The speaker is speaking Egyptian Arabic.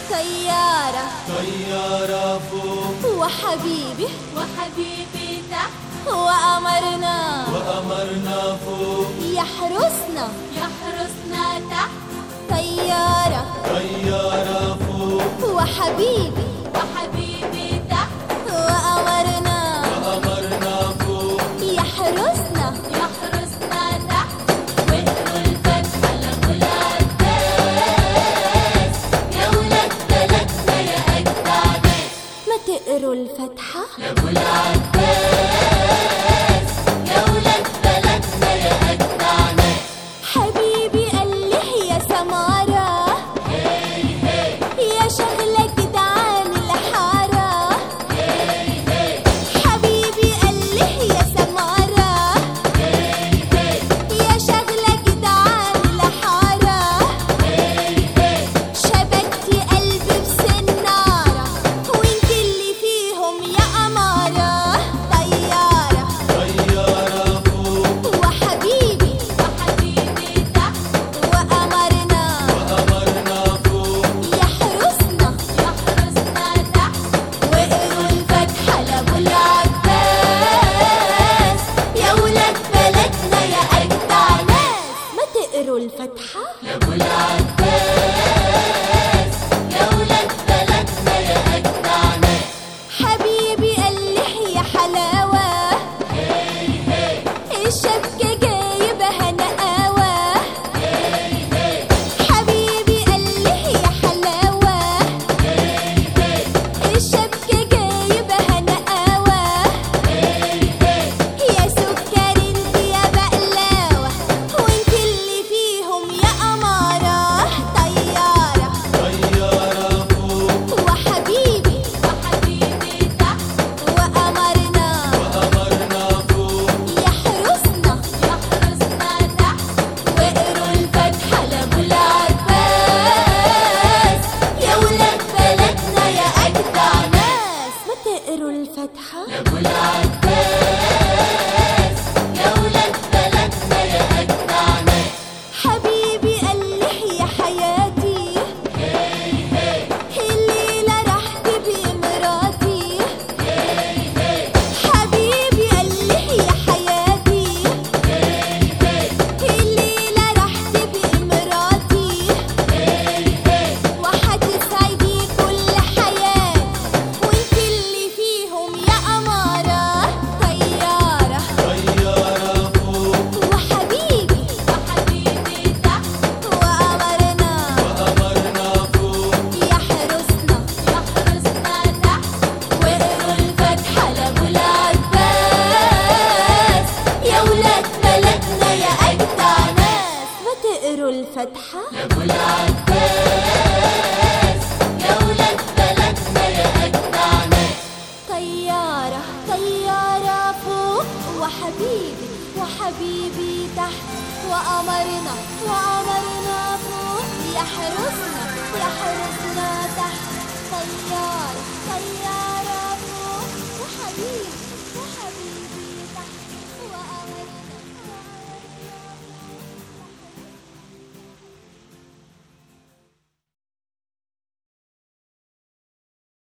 طيارة طيارة فوق وحبيبي وحبيبي تحت وأمرنا وقمرنا فوق يحرسنا يحرسنا تحت طيارة طيارة فوق وحبيبي وحبيبي تحت وأمرنا وقمرنا فوق يحرسنا يحرسنا تحت واقروا الفتحة لأبو العباس يا ولاد بلدنا يا أجدع ناس ما تقروا الفتحة لأبو العباس يا ولاد بلدنا يا أجدع ناس حبيبي قال لي يا سمارة يا شغلة جدعان الحارة حبيبي قال لي يا سمارة يا شغلة جدعان الحارة شبكتي قلبي بسنارة وانت اللي فيهم يا أمارة طيارة طيارة فوق وحبيبي وحبيبي تحت وأمرنا وقمرنا فوق يحرسنا يحرسنا تحت وقروا الفتحة لأبو العباس يا ولاد بلدنا يا أجدع ناس ما تقروا الفتحة لأبو العباس يا ولاد بلدنا يا أجدع ناس حبيبي قال لي يا حلاوة الشبكة جايبها نقاوة حبيبي قال لي يا حلاوة الشبكة جايبها نقاوة يا سكر انت يا بقلاوة وانت اللي فيهم يا أمارة طيارة طيارة فوق وحبيبي وحبيبي تحت وأمرنا وقمرنا فوق يحرسنا يحرسنا تحت وقروا الفتحة لأبو العباس يا ولاد بلدنا يا أجدع ناس ما تقروا الفتحة لأبو العباس يا ولاد بلدنا يا أجدع ناس حبيبي قال لي يا حياتي الليلة رحت بمراتي حبيبي قال لي يا حياتي الليلة رحت بمراتي وحتسعدي كل حياتي وانت اللي فيهم يا أمارة طيارة طيارة فوق وحبيبي وحبيبي تحت وأمرنا وقمرنا فوق يحرسنا يحرسنا تحت وقروا الفتحة لأبو العباس يا ولاد بلدنا يا أجدع ناس ما تقروا الفتحة لأبو العباس يا ولاد بلدنا يا أجدع ناس طيارة طيارة فوق وحبيبي وحبيبي تحت وأمرنا